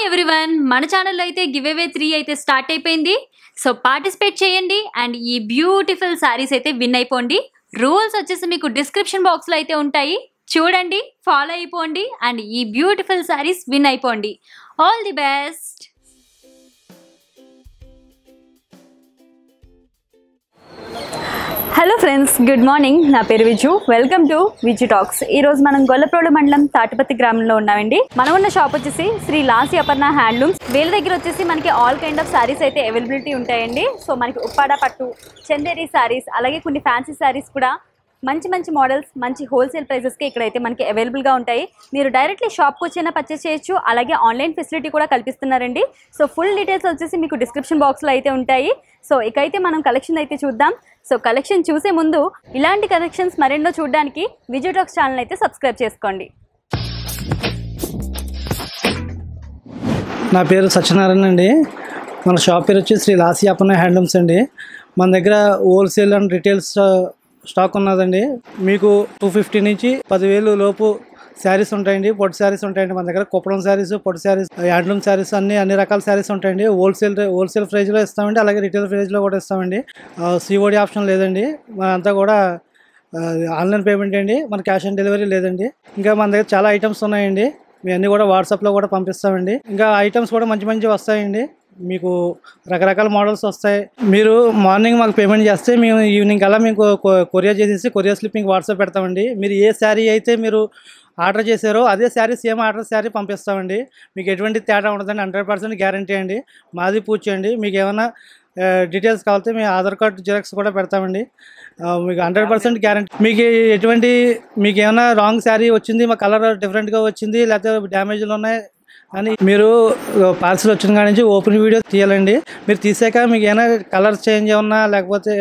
everyone మన ఛానల్లో అయితే గివ్ అవే త్రీ అయితే స్టార్ట్ అయిపోయింది సో పార్టిసిపేట్ చేయండి అండ్ ఈ బ్యూటిఫుల్ శారీస్ అయితే విన్ అయిపోండి రూల్స్ వచ్చేసి మీకు డిస్క్రిప్షన్ బాక్స్లో అయితే ఉంటాయి చూడండి ఫాలో అయిపోండి అండ్ ఈ బ్యూటిఫుల్ శారీస్ విన్ అయిపోండి all the best hello friends good morning నా పేరు Viju welcome to Viju talks ఈ రోజు మనం గొల్లప్రోడు మండలం తాటిపత్తి గ్రామంలో ఉన్నామండి మనం ఉన్న షాప్ వచ్చేసి శ్రీ లాసి అపర్ణ హ్యాండ్లూమ్స్ వీళ్ళ దగ్గర వచ్చేసి మనకి ఆల్ కైండ్ ఆఫ్ శారీస్ అయితే అవైలబిలిటీ ఉంటాయండి సో మనకి ఉప్పాడ పట్టు చందేరి శారీస్ అలాగే కొన్ని ఫ్యాన్సీ శారీస్ కూడా మంచి మంచి మోడల్స్ మంచి హోల్సేల్ ప్రైసెస్కి ఇక్కడైతే మనకి అవైలబుల్గా ఉంటాయి మీరు డైరెక్ట్లీ షాప్కి వచ్చినా పర్చేస్ చేయొచ్చు అలాగే ఆన్లైన్ ఫెసిలిటీ కూడా కల్పిస్తున్నారండి సో ఫుల్ డీటెయిల్స్ వచ్చేసి మీకు డిస్క్రిప్షన్ బాక్స్లో అయితే ఉంటాయి సో ఇకైతే మనం కలెక్షన్ అయితే చూద్దాం సో కలెక్షన్ చూసే ముందు ఇలాంటి కలెక్షన్స్ మరెన్నో చూడడానికి విజయ్ టాక్స్ ఛానల్ అయితే సబ్స్క్రైబ్ చేసుకోండి నా పేరు సత్యనారాయణ అండి మన షాప్ పేరు వచ్చి శ్రీ లాసి అపన్న హ్యాండ్లూమ్స్ అండి మన దగ్గర హోల్సేల్ అండ్ రిటైల్ స్టా- స్టాక్ ఉన్నదండి మీకు టూ ఫిఫ్టీ నుంచి పదివేలు లోపు శారీస్ ఉంటాయండి పొట్టి శారీస్ ఉంటాయండి మన దగ్గర కుప్పడం శారీస్ పొట్టి శారీస్ హ్యాండ్లూమ్ శారీస్ అన్ని అన్ని రకాల శారీస్ ఉంటాయండి హోల్సేల్ హోల్సేల్ ప్రైస్లో ఇస్తామండి అలాగే రిటైల్ ప్రైస్లో కూడా ఇస్తామండి సిఓడి ఆప్షన్ లేదండి మనంతా కూడా ఆ, ఆన్లైన్ పేమెంట్ అండి మన క్యాష్ ఆన్ డెలివరీ లేదండి ఇంకా మన దగ్గర చాలా ఐటమ్స్ ఉన్నాయండి మీ అన్నీ కూడా వాట్సాప్లో కూడా పంపిస్తామండి ఇంకా ఐటమ్స్ కూడా మంచి మంచి వస్తాయండి మీకు రకరకాల మోడల్స్ వస్తాయి మీరు మార్నింగ్ మాకు పేమెంట్ చేస్తే మేము ఈవినింగ్ కల్లా మీకు కొ- కొరియర్ చేసేసి కొరియర్ స్లిప్ మీకు వాట్సాప్ పెడతామండి మీరు ఏ శారీ అయితే మీరు ఆర్డర్ చేశారో అదే శారీ సేమ్ ఆర్డర్ శారీ పంపిస్తామండి మీకు ఎటువంటి తేడా ఉండదండి హండ్రెడ్ పర్సెంట్ గ్యారంటీ అండి మాది పూర్తి అండి మీకు ఏమైనా డీటెయిల్స్ కావాలంటే మీ ఆధార్ కార్డ్ జిరాక్స్ కూడా పెడతామండి ఆ, మీకు హండ్రెడ్ పర్సెంట్ గ్యారంటీ మీకు ఎటువంటి మీకు ఏమైనా రాంగ్ శారీ వచ్చింది మా కలర్ డిఫరెంట్గా వచ్చింది లేకపోతే డ్యామేజ్లు ఉన్నాయి అని మీరు పార్సల్ వచ్చిన కాడి నుంచి ఓపెన్ వీడియో తీయాలండి మీరు తీసాక మీకు ఏమైనా కలర్ చేంజ్ ఉన్నా లేకపోతే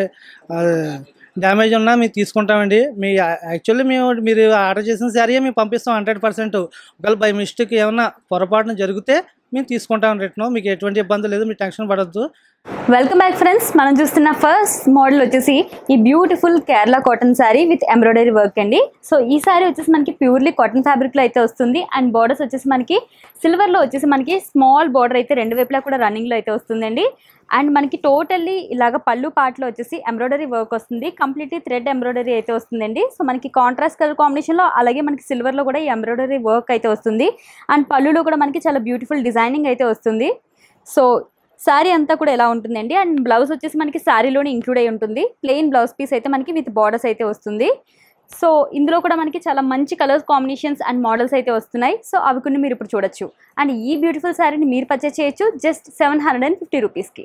డ్యామేజ్ ఉన్నా మేము తీసుకుంటామండి మీ యాక్చువల్లీ మేము మీరు ఆర్డర్ చేసిన శారీ మేము పంపిస్తాం హండ్రెడ్ పర్సెంట్ ఒకవేళ బై మిస్టేక్ ఏమన్నా పొరపాటున జరిగితే మేము తీసుకుంటాం రిటర్న్ మీకు ఎటువంటి ఇబ్బంది లేదు మీరు టెన్షన్ పడద్దు వెల్కమ్ బ్యాక్ ఫ్రెండ్స్ మనం చూస్తున్న ఫస్ట్ మోడల్ వచ్చేసి ఈ beautiful Kerala cotton sari with embroidery work అండి సో ఈ శారీ వచ్చేసి మనకి ప్యూర్లీ కాటన్ ఫ్యాబ్రిక్లో అయితే వస్తుంది అండ్ బార్డర్స్ వచ్చేసి మనకి సిల్వర్లో వచ్చేసి మనకి స్మాల్ బార్డర్ అయితే రెండు వైపులా కూడా రన్నింగ్లో అయితే వస్తుందండి అండ్ మనకి టోటల్లీ ఇలాగ పళ్ళు పాటలో వచ్చేసి ఎంబ్రాయిడరీ వర్క్ వస్తుంది కంప్లీట్లీ థ్రెడ్ ఎంబ్రాయిడరీ అయితే వస్తుందండి సో మనకి కాంట్రాస్ట్ కలర్ కాంబినేషన్లో అలాగే మనకి సిల్వర్లో కూడా ఈ ఎంబ్రాయిడరీ వర్క్ అయితే వస్తుంది అండ్ పళ్ళులో కూడా మనకి చాలా బ్యూటిఫుల్ డిజైనింగ్ అయితే వస్తుంది సో శారీ అంతా కూడా ఎలా ఉంటుందండి అండ్ బ్లౌజ్ వచ్చేసి మనకి శారీలోనే ఇంక్లూడ్ అయి ఉంటుంది ప్లెయిన్ బ్లౌజ్ పీస్ అయితే మనకి విత్ బార్డర్స్ అయితే వస్తుంది సో ఇందులో కూడా మనకి చాలా మంచి కలర్స్ కాంబినేషన్స్ అండ్ మోడల్స్ అయితే వస్తున్నాయి సో అవి కొన్ని మీరు ఇప్పుడు చూడొచ్చు అండ్ ఈ బ్యూటిఫుల్ శారీని మీరు పర్చేస్ చేయొచ్చు just seven hundred and fifty రూపీస్కి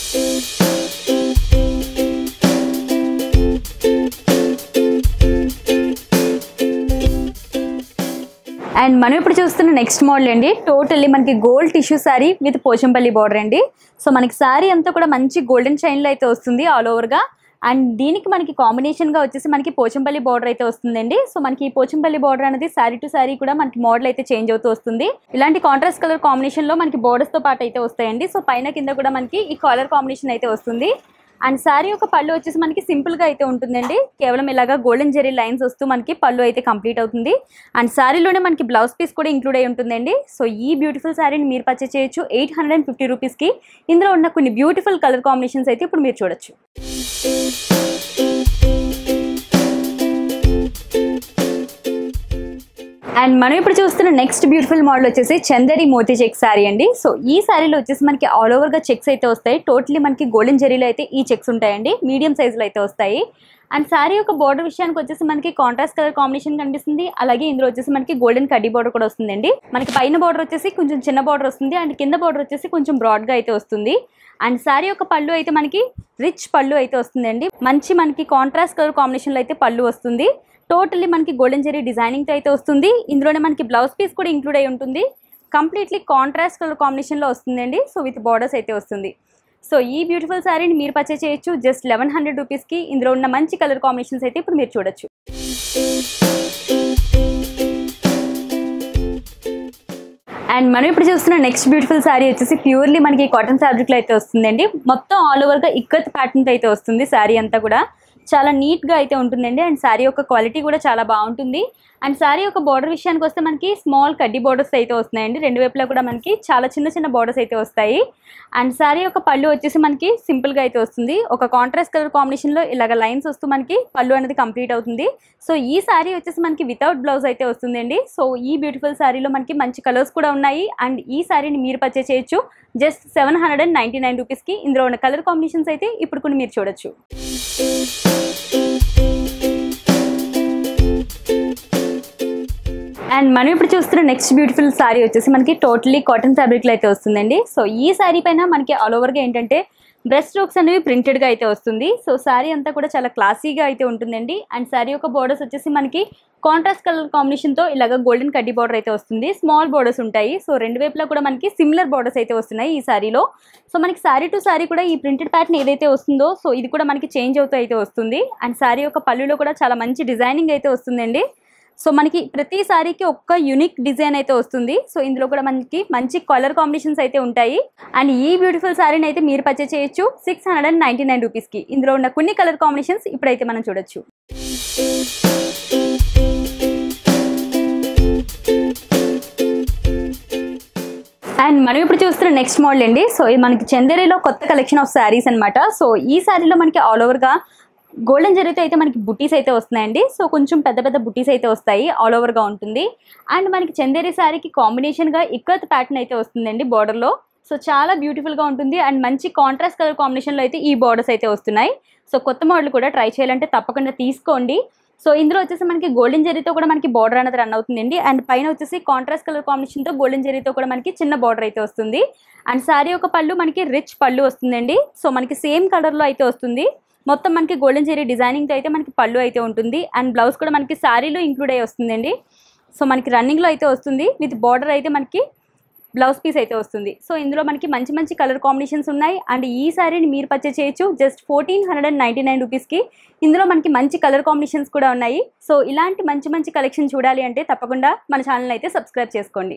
అండ్ మనం ఇప్పుడు చూస్తున్న నెక్స్ట్ మోడల్ అండి టోటల్లీ మనకి gold tissue sari with Pochampally border అండి సో మనకి శారీ అంతా కూడా మంచి గోల్డెన్ షైన్లో అయితే వస్తుంది ఆల్ ఓవర్గా అండ్ దీనికి మనకి కాంబినేషన్గా వచ్చేసి మనకి పోచంపల్లి బార్డర్ అయితే వస్తుందండి సో మనకి ఈ పోచంపల్లి బార్డర్ అనేది శారీ టు శారీ కూడా మనకి మోడల్ అయితే చేంజ్ అవుతూ వస్తుంది ఇలాంటి కాంట్రాస్ట్ కలర్ కాంబినేషన్లో మనకి బోర్డర్స్తో పాటు అయితే వస్తాయండి సో పైన కింద కూడా మనకి ఈ కలర్ కాంబినేషన్ అయితే వస్తుంది అండ్ శారీ యొక్క పళ్ళు వచ్చేసి మనకి సింపుల్గా అయితే ఉంటుందండి కేవలం ఇలాగా గోల్డెన్ జెరీ లైన్స్ వస్తూ మనకి పళ్ళు అయితే కంప్లీట్ అవుతుంది అండ్ శారీలోనే మనకి బ్లౌజ్ పీస్ కూడా ఇంక్లూడ్ అయి ఉంటుందండి సో ఈ బ్యూటిఫుల్ శారీని మీరు పర్చేస్ చేయొచ్చు ఎయిట్ హండ్రెడ్ అండ్ ఫిఫ్టీ రూపీస్కి ఇందులో ఉన్న కొన్ని బ్యూటిఫుల్ కలర్ కాంబినేషన్స్ అయితే ఇప్పుడు మీరు చూడొచ్చు అండ్ మనం ఇప్పుడు చూస్తున్న నెక్స్ట్ బ్యూటిఫుల్ మోడల్ వచ్చేసి చందేరి మోతీ చెక్ శారీ అండి సో ఈ శారీలో వచ్చేసి మనకి ఆల్ ఓవర్గా చెక్స్ అయితే వస్తాయి టోటలీ మనకి గోల్డెన్ జెరీలో అయితే ఈ చెక్స్ ఉంటాయండి మీడియం సైజులో అయితే వస్తాయి అండ్ శారీ యొక్క బార్డర్ విషయానికి వచ్చేసి మనకి కాంట్రాస్ట్ కలర్ కాంబినేషన్ కనిపిస్తుంది అలాగే ఇందులో వచ్చేసి మనకి గోల్డెన్ కడ్డీ బార్డర్ కూడా వస్తుందండి మనకి పైన బార్డర్ వచ్చేసి కొంచెం చిన్న బార్డర్ వస్తుంది అండ్ కింద బార్డర్ వచ్చేసి కొంచెం బ్రాడ్గా అయితే వస్తుంది అండ్ శారీ యొక్క పళ్ళు అయితే మనకి రిచ్ పళ్ళు అయితే వస్తుందండి మంచి మనకి కాంట్రాస్ట్ కలర్ కాంబినేషన్లో అయితే పళ్ళు వస్తుంది టోటల్లీ మనకి గోల్డెన్ జెరీ డిజైనింగ్తో అయితే వస్తుంది ఇందులోనే మనకి బ్లౌజ్ పీస్ కూడా ఇంక్లూడ్ అయి ఉంటుంది కంప్లీట్లీ కాంట్రాస్ట్ కలర్ కాంబినేషన్లో వస్తుందండి సో విత్ బార్డర్స్ అయితే వస్తుంది సో ఈ బ్యూటిఫుల్ శారీని మీరు పర్చేస్ చేయొచ్చు జస్ట్ లెవెన్ హండ్రెడ్ రూపీస్కి ఇందులో ఉన్న మంచి కలర్ కాంబినేషన్స్ అయితే ఇప్పుడు మీరు చూడొచ్చు అండ్ మనం ఇప్పుడు చూస్తున్న నెక్స్ట్ బ్యూటిఫుల్ శారీ వచ్చేసి ప్యూర్లీ మనకి కాటన్ ఫ్యాబ్రిక్లో అయితే వస్తుందండి మొత్తం ఆల్ ఓవర్గా ఇక్కత్ ప్యాటర్న్తో అయితే వస్తుంది శారీ అంతా కూడా చాలా నీట్గా అయితే ఉంటుందండి అండ్ శారీ యొక్క క్వాలిటీ కూడా చాలా బాగుంటుంది అండ్ శారీ యొక్క బార్డర్ విషయానికి వస్తే మనకి స్మాల్ కడ్డీ బార్డర్స్ అయితే వస్తున్నాయండి రెండు వైపులా కూడా మనకి చాలా చిన్న చిన్న బార్డర్స్ అయితే వస్తాయి అండ్ శారీ యొక్క పళ్ళు వచ్చేసి మనకి సింపుల్గా అయితే వస్తుంది ఒక కాంట్రాస్ట్ కలర్ కాంబినేషన్లో ఇలాగ లైన్స్ వస్తూ మనకి పళ్ళు అనేది కంప్లీట్ అవుతుంది సో ఈ శారీ వచ్చేసి మనకి వితౌట్ బ్లౌజ్ అయితే వస్తుందండి సో ఈ బ్యూటిఫుల్ శారీలో మనకి మంచి కలర్స్ కూడా ఉన్నాయి అండ్ ఈ శారీని మీరు పర్చేస్ చేయొచ్చు just seven hundred and ninety nine రూపీస్కి ఇందులో ఉన్న కలర్ కాంబినేషన్స్ అయితే ఇప్పుడు కొన్ని మీరు చూడొచ్చు అండ్ మనం ఇప్పుడు చూస్తున్న నెక్స్ట్ బ్యూటిఫుల్ శారీ వచ్చేసి మనకి టోటలీ కాటన్ ఫ్యాబ్రిక్లో అయితే వస్తుందండి సో ఈ శారీ పైన మనకి ఆల్ ఓవర్గా ఏంటంటే బ్రెస్ట్ స్ట్రోక్స్ అనేవి ప్రింటెడ్గా అయితే వస్తుంది సో శారీ అంతా కూడా చాలా క్లాసీగా అయితే ఉంటుందండి అండ్ శారీ యొక్క బోర్డర్స్ వచ్చేసి మనకి కాంట్రాస్ట్ కలర్ కాంబినేషన్తో ఇలాగ గోల్డెన్ కడ్డీ బార్డర్ అయితే వస్తుంది స్మాల్ బోర్డర్స్ ఉంటాయి సో రెండు వైపులా కూడా మనకి సిమిలర్ బోర్డర్స్ అయితే వస్తున్నాయి ఈ శారీలో సో మనకి శారీ టు శారీ కూడా ఈ ప్రింటెడ్ ప్యాటర్న్ ఏదైతే వస్తుందో సో ఇది కూడా మనకి చేంజ్ అవుతూ అయితే వస్తుంది అండ్ శారీ యొక్క పళ్ళులో కూడా చాలా మంచి డిజైనింగ్ అయితే వస్తుందండి సో మనకి ప్రతి సారీకి ఒక్క యూనిక్ డిజైన్ అయితే వస్తుంది సో ఇందులో కూడా మనకి మంచి కలర్ కాంబినేషన్స్ అయితే ఉంటాయి అండ్ ఈ బ్యూటిఫుల్ సారీని అయితే మీరు పర్చేస్ చేయొచ్చు six hundred and ninety nine రూపీస్కి ఇందులో ఉన్న కొన్ని కలర్ కాంబినేషన్స్ ఇప్పుడైతే మనం చూడొచ్చు అండ్ మనం ఇప్పుడు చూస్తున్న నెక్స్ట్ మోడల్ అండి సో ఇది మనకి చందేరిలో కొత్త కలెక్షన్ ఆఫ్ శారీస్ అన్నమాట సో ఈ శారీలో మనకి ఆల్ ఓవర్గా గోల్డెన్ జరీతో అయితే మనకి బుటీస్ అయితే వస్తున్నాయండి సో కొంచెం పెద్ద పెద్ద బుటీస్ అయితే వస్తాయి ఆల్ ఓవర్గా ఉంటుంది అండ్ మనకి చందేరి శారీకి కాంబినేషన్గా ఇక్కత్ ప్యాటర్న్ అయితే వస్తుందండి బార్డర్లో సో చాలా బ్యూటిఫుల్గా ఉంటుంది అండ్ మంచి కాంట్రాస్ట్ కలర్ కాంబినేషన్లో అయితే ఈ బార్డర్స్ అయితే వస్తున్నాయి సో కొత్త మోడల్ కూడా ట్రై చేయాలంటే తప్పకుండా తీసుకోండి సో ఇందులో వచ్చేసి మనకి గోల్డెన్ జరీతో కూడా మనకి బార్డర్ అనేది రన్ అవుతుందండి అండ్ పైన వచ్చేసి కాంట్రాస్ట్ కలర్ కాంబినేషన్తో గోల్డెన్ జరీతో కూడా మనకి చిన్న బార్డర్ అయితే వస్తుంది అండ్ శారీ యొక్క పళ్ళు మనకి రిచ్ పళ్ళు వస్తుందండి సో మనకి సేమ్ కలర్లో అయితే వస్తుంది మొత్తం మనకి గోల్డెన్ జెరీ డిజైనింగ్తో అయితే మనకి పళ్ళు అయితే ఉంటుంది అండ్ బ్లౌజ్ కూడా మనకి శారీలో ఇంక్లూడ్ అయ్యి వస్తుందండి సో మనకి రన్నింగ్లో అయితే వస్తుంది విత్ బార్డర్ అయితే మనకి బ్లౌజ్ పీస్ అయితే వస్తుంది సో ఇందులో మనకి మంచి మంచి కలర్ కాంబినేషన్స్ ఉన్నాయి అండ్ ఈ శారీని మీరు పర్చేస్ చేయొచ్చు just fourteen hundred and ninety nine రూపీస్కి ఇందులో మనకి మంచి కలర్ కాంబినేషన్స్ కూడా ఉన్నాయి సో ఇలాంటి మంచి మంచి కలెక్షన్ చూడాలి అంటే తప్పకుండా మన ఛానల్ అయితే సబ్స్క్రైబ్ చేసుకోండి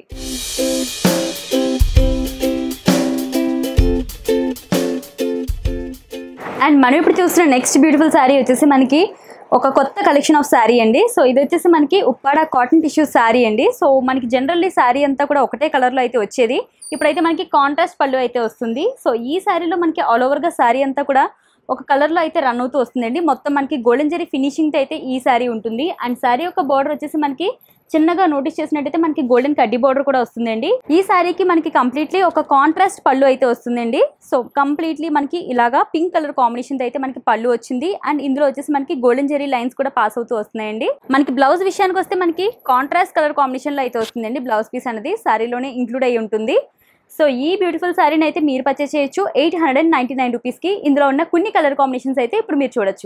అండ్ మనం ఇప్పుడు చూస్తున్న నెక్స్ట్ బ్యూటిఫుల్ శారీ వచ్చేసి మనకి ఒక కొత్త కలెక్షన్ ఆఫ్ శారీ అండి సో ఇది వచ్చేసి మనకి ఉప్పాడ కాటన్ టిష్యూ శారీ అండి సో మనకి జనరల్లీ శారీ అంతా కూడా ఒకటే కలర్లో అయితే వచ్చేది ఇప్పుడైతే మనకి కాంట్రాస్ట్ పళ్ళు అయితే వస్తుంది సో ఈ శారీలో మనకి ఆల్ ఓవర్గా శారీ అంతా కూడా ఒక కలర్లో అయితే రన్ అవుతూ వస్తుందండి మొత్తం మనకి గోల్డెన్ జరీ ఫినిషింగ్తో అయితే ఈ శారీ ఉంటుంది అండ్ శారీ యొక్క బార్డర్ వచ్చేసి మనకి చిన్నగా నోటీస్ చేసినట్టయితే మనకి గోల్డెన్ కడ్డీ బార్డర్ కూడా వస్తుందండి ఈ శారీకి మనకి కంప్లీట్లీ ఒక కాంట్రాస్ట్ పళ్ళు అయితే వస్తుందండి సో కంప్లీట్లీ మనకి ఇలాగా పింక్ కలర్ కాంబినేషన్ అయితే మనకి పళ్ళు వచ్చింది అండ్ ఇందులో వచ్చేసి మనకి గోల్డెన్ జెరీ లైన్స్ కూడా పాస్ అవుతూ వస్తున్నాయండి మనకి బ్లౌజ్ విషయానికి వస్తే మనకి కాంట్రాస్ట్ కలర్ కాంబినేషన్ లో అయితే వస్తుందండి బ్లౌజ్ పీస్ అనేది శారీలోనే ఇంక్లూడ్ అయి ఉంటుంది సో ఈ బ్యూటిఫుల్ శారీని అయితే మీరు పర్చేస్ చేయొచ్చు eight hundred and ninety nine రూపీస్కి ఇందులో ఉన్న కొన్ని కలర్ కాంబినేషన్స్ అయితే ఇప్పుడు మీరు చూడొచ్చు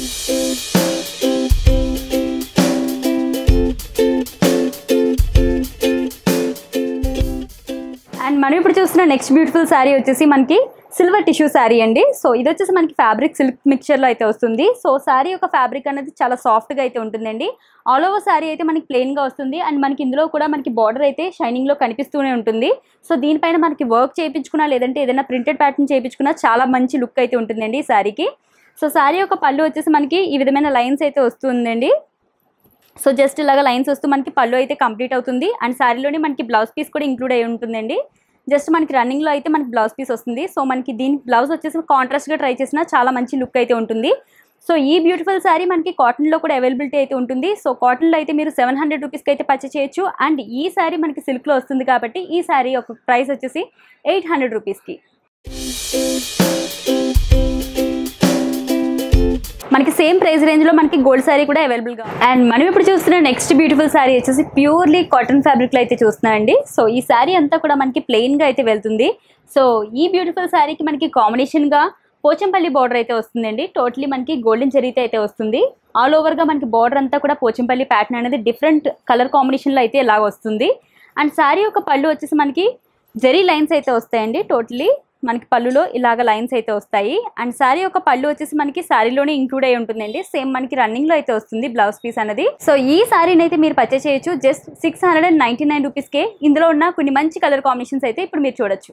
అండ్ మనం ఇప్పుడు చూస్తున్న నెక్స్ట్ బ్యూటిఫుల్ శారీ వచ్చేసి మనకి సిల్వర్ టిష్యూ శారీ అండి సో ఇది వచ్చేసి మనకి ఫ్యాబ్రిక్ సిల్క్ మిక్చర్లో అయితే వస్తుంది సో శారీ యొక్క ఫ్యాబ్రిక్ అనేది చాలా సాఫ్ట్గా అయితే ఉంటుందండి ఆల్ ఓవర్ శారీ అయితే మనకి ప్లెయిన్గా వస్తుంది అండ్ మనకి ఇందులో కూడా మనకి బార్డర్ అయితే షైనింగ్లో కనిపిస్తూనే ఉంటుంది సో దీనిపైన మనకి వర్క్ చేయించుకున్నా లేదంటే ఏదైనా ప్రింటెడ్ ప్యాటర్న్ చేయించుకున్నా చాలా మంచి లుక్ అయితే ఉంటుందండి ఈ శారీకి సో శారీ యొక్క పళ్ళు వచ్చేసి మనకి ఈ విధమైన లైన్స్ అయితే వస్తుందండి సో జస్ట్ ఇలాగా లైన్స్ వస్తూ మనకి పళ్ళు అయితే కంప్లీట్ అవుతుంది అండ్ శారీలోనే మనకి బ్లౌజ్ పీస్ కూడా ఇంక్లూడ్ అయి ఉంటుందండి జస్ట్ మనకి రన్నింగ్లో అయితే మనకి బ్లౌజ్ పీస్ వస్తుంది సో మనకి దీని బ్లౌజ్ వచ్చేసి కాంట్రాస్ట్గా ట్రై చేసినా చాలా మంచి లుక్ అయితే ఉంటుంది సో ఈ బ్యూటిఫుల్ శారీ మనకి కాటన్లో కూడా అవైలబిలిటీ అయితే ఉంటుంది సో కాటన్లో అయితే మీరు సెవెన్ హండ్రెడ్ రూపీస్కి అయితే పర్చేస్ చేయొచ్చు అండ్ ఈ శారీ మనకి సిల్క్లో వస్తుంది కాబట్టి ఈ శారీ ఒక ప్రైస్ వచ్చేసి ఎయిట్ హండ్రెడ్ రూపీస్కి మనకి సేమ్ ప్రైస్ రేంజ్ లో మనకి గోల్డ్ శారీ కూడా అవైలబుల్ గా అండ్ మనం ఇప్పుడు చూస్తున్న నెక్స్ట్ బ్యూటిఫుల్ శారీ వచ్చేసి ప్యూర్లీ కాటన్ ఫ్యాబ్రిక్ లో అయితే చూస్తున్నామండి సో ఈ శారీ అంతా కూడా మనకి ప్లెయిన్ గా అయితే వెళ్తుంది సో ఈ బ్యూటిఫుల్ శారీకి మనకి కాంబినేషన్ గా పోచంపల్లి బార్డర్ అయితే వస్తుందండి టోటలీ మనకి గోల్డెన్ జరీతో అయితే వస్తుంది ఆల్ ఓవర్ గా మనకి బార్డర్ అంతా కూడా పోచంపల్లి ప్యాటర్న్ అనేది డిఫరెంట్ కలర్ కాంబినేషన్ లో అయితే ఇలా వస్తుంది అండ్ శారీ యొక్క పళ్ళు వచ్చేసి మనకి జరీ లైన్స్ అయితే వస్తాయండి టోటలీ మనకి పళ్ళులో ఇలాగ లైన్స్ అయితే వస్తాయి అండ్ శారీ యొక్క పళ్ళు వచ్చేసి మనకి శారీలోనే ఇంక్లూడ్ అయి ఉంటుందండి సేమ్ మనకి రన్నింగ్ లో అయితే వస్తుంది బ్లౌజ్ పీస్ అనేది సో ఈ శారీని అయితే మీరు పర్చేస్ చేయొచ్చు just six hundred and ninety nine రూపీస్కే ఇందులో ఉన్న కొన్ని మంచి కలర్ కాంబినేషన్స్ అయితే ఇప్పుడు మీరు చూడొచ్చు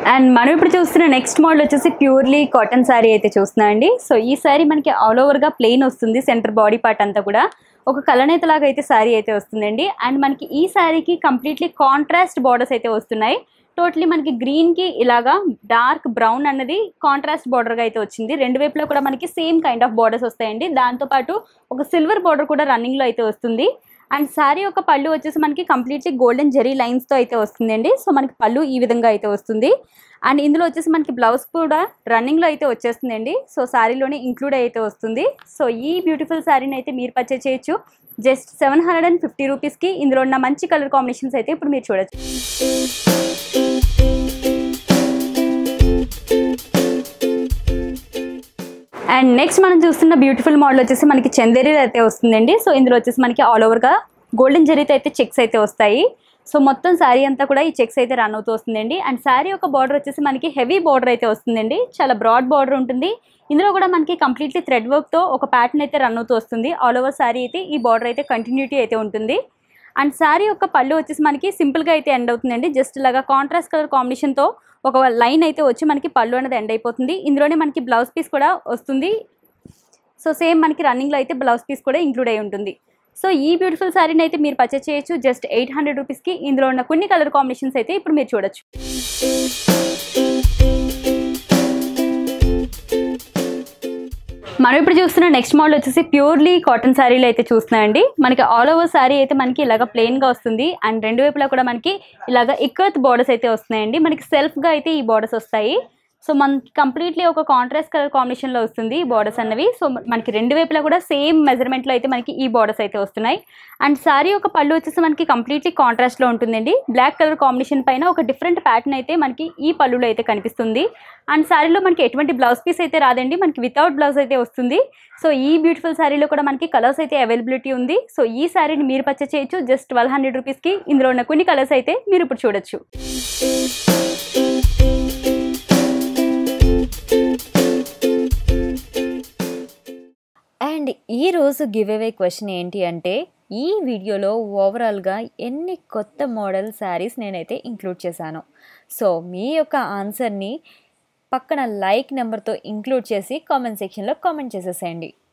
అండ్ మనం ఇప్పుడు చూస్తున్న నెక్స్ట్ మోడల్ వచ్చేసి ప్యూర్లీ కాటన్ శారీ అయితే చూస్తున్నాం అండి సో ఈ శారీ మనకి ఆల్ ఓవర్గా ప్లెయిన్ వస్తుంది సెంటర్ బాడీ పార్ట్ అంతా కూడా ఒక కలనేత లాగా అయితే శారీ అయితే వస్తుందండి అండ్ మనకి ఈ శారీకి కంప్లీట్లీ కాంట్రాస్ట్ బార్డర్స్ అయితే వస్తున్నాయి టోటలీ మనకి గ్రీన్కి ఇలాగా డార్క్ బ్రౌన్ అన్నది కాంట్రాస్ట్ బార్డర్గా అయితే వచ్చింది రెండు వైపులా కూడా మనకి సేమ్ కైండ్ ఆఫ్ బార్డర్స్ వస్తాయండి దాంతోపాటు ఒక సిల్వర్ బార్డర్ కూడా రన్నింగ్లో అయితే వస్తుంది అండ్ శారీ యొక్క పళ్ళు వచ్చేసి మనకి కంప్లీట్లీ గోల్డెన్ జెరీ లైన్స్తో అయితే వస్తుందండి సో మనకి పళ్ళు ఈ విధంగా అయితే వస్తుంది అండ్ ఇందులో వచ్చేసి మనకి బ్లౌజ్ కూడా రన్నింగ్లో అయితే వచ్చేస్తుందండి సో శారీలోనే ఇంక్లూడ్ అయితే వస్తుంది సో ఈ బ్యూటిఫుల్ శారీని అయితే మీరు పర్చేస్ చేయొచ్చు just seven hundred and fifty రూపీస్కి ఇందులో ఉన్న మంచి కలర్ కాంబినేషన్స్ అయితే ఇప్పుడు మీరు చూడొచ్చు అండ్ నెక్స్ట్ మనం చూస్తున్న బ్యూటిఫుల్ మోడల్ వచ్చేసి మనకి చందేరి అయితే వస్తుందండి సో ఇందులో వచ్చేసి మనకి ఆల్ ఓవర్గా గోల్డెన్ జరీతో అయితే చెక్స్ అయితే వస్తాయి సో మొత్తం శారీ అంతా కూడా ఈ చెక్స్ అయితే రన్ అవుతూ వస్తుందండి అండ్ శారీ యొక్క బార్డర్ వచ్చేసి మనకి హెవీ బార్డర్ అయితే వస్తుందండి చాలా బ్రాడ్ బార్డర్ ఉంటుంది ఇందులో కూడా మనకి కంప్లీట్లీ థ్రెడ్ వర్క్తో ఒక ప్యాటర్న్ అయితే రన్ అవుతూ వస్తుంది ఆల్ ఓవర్ శారీ అయితే ఈ బార్డర్ అయితే కంటిన్యూటీ అయితే ఉంటుంది అండ్ శారీ యొక్క పళ్ళు వచ్చేసి మనకి సింపుల్గా అయితే ఎండ్ అవుతుందండి జస్ట్ ఇలాగా కాంట్రాస్ట్ కలర్ కాంబినేషన్తో ఒక లైన్ అయితే వచ్చి మనకి పళ్ళు అనేది ఎండ్ అయిపోతుంది ఇందులోనే మనకి బ్లౌజ్ పీస్ కూడా వస్తుంది సో సేమ్ మనకి రన్నింగ్లో అయితే బ్లౌజ్ పీస్ కూడా ఇంక్లూడ్ అయి ఉంటుంది సో ఈ బ్యూటిఫుల్ శారీని అయితే మీరు పర్చేస్ చేయొచ్చు జస్ట్ ఎయిట్ హండ్రెడ్ రూపీస్కి ఇందులో ఉన్న కొన్ని కలర్ కాంబినేషన్స్ అయితే ఇప్పుడు మీరు చూడొచ్చు మనం ఇప్పుడు చూస్తున్న నెక్స్ట్ మోడల్ వచ్చేసి ప్యూర్లీ కాటన్ శారీలు అయితే చూస్తున్నాం అండి మనకి ఆల్ ఓవర్ శారీ అయితే మనకి ఇలాగ ప్లెయిన్గా వస్తుంది అండ్ రెండు వైపులా కూడా మనకి ఇలాగ ఇక్కత్ బార్డర్స్ అయితే వస్తున్నాయండి మనకి సెల్ఫ్గా అయితే ఈ బార్డర్స్ వస్తాయి సో మనకి కంప్లీట్లీ ఒక కాంట్రాస్ట్ కలర్ కాంబినేషన్లో వస్తుంది ఈ బార్డర్స్ అన్నవి సో మనకి రెండు వైపులా కూడా సేమ్ మెజర్మెంట్లో అయితే మనకి ఈ బార్డర్స్ అయితే వస్తున్నాయి అండ్ శారీ యొక్క పళ్ళు వచ్చేసి మనకి కంప్లీట్లీ కాంట్రాస్ట్లో ఉంటుందండి బ్లాక్ కలర్ కాంబినేషన్ పైన ఒక డిఫరెంట్ ప్యాటర్న్ అయితే మనకి ఈ పళ్ళులో అయితే కనిపిస్తుంది అండ్ శారీలో మనకి ఎటువంటి బ్లౌజ్ పీస్ అయితే రాదండి మనకి వితౌట్ బ్లౌజ్ అయితే వస్తుంది సో ఈ బ్యూటిఫుల్ శారీలో కూడా మనకి కలర్స్ అయితే అవైలబిలిటీ ఉంది సో ఈ శారీని మీరు పర్చేస్ చేయొచ్చు జస్ట్ ట్వెల్వ్ హండ్రెడ్ రూపీస్కి ఇందులో ఉన్న కొన్ని కలర్స్ అయితే మీరు ఇప్పుడు చూడొచ్చు అండ్ ఈరోజు గివ్ అవే క్వశ్చన్ ఏంటి అంటే ఈ వీడియోలో ఓవరాల్గా ఎన్ని కొత్త మోడల్ శారీస్ నేనైతే ఇంక్లూడ్ చేశాను సో మీ యొక్క ఆన్సర్ని పక్కన లైక్ నెంబర్తో ఇంక్లూడ్ చేసి కామెంట్ సెక్షన్లో కామెంట్ చేసేసేయండి